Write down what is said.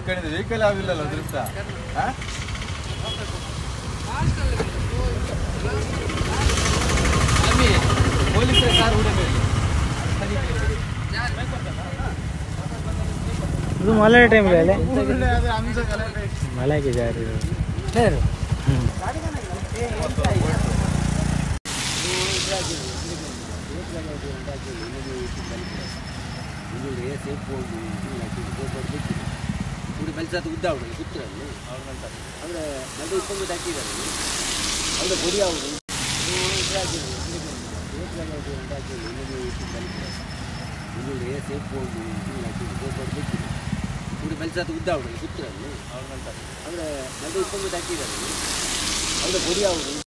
ಕಣಿದ vehicle ಆಗಿಲ್ಲಲ್ಲ ದೃಷ್ಟ ಪೊಲೀಸರ car ಹುಡುಗರಿಗೆ ಇದು ಮಳೆ ಟೈಮ್ ಅಲ್ಲೇ ಅದೇ ಅಂಶ ಗಲಾಟೆ ಮಳೆಗೆ ಜಾರಿ ಸರಿ ఇప్పుడు మళ్ళీ సార్ ఉద్దా ಅವಳು ಕೂತ್ಕೊಂಡು ಅವರ ನಡು ಇಪ್ಪತ್ತು ಹಾಕಿದ್ದಾರೆ ಅವರ ಬಡಿ ಅವರು ఇప్పుడు మళ్ళీ సార్ ఉద్దా ಅವಳು ಕೂತ್ಕೊಂಡು ಅವರ ನಡು ಇಪ್ಪತ್ತು ಹಾಕಿದ್ದಾರೆ ಅವರ ಬಡಿ ಅವರು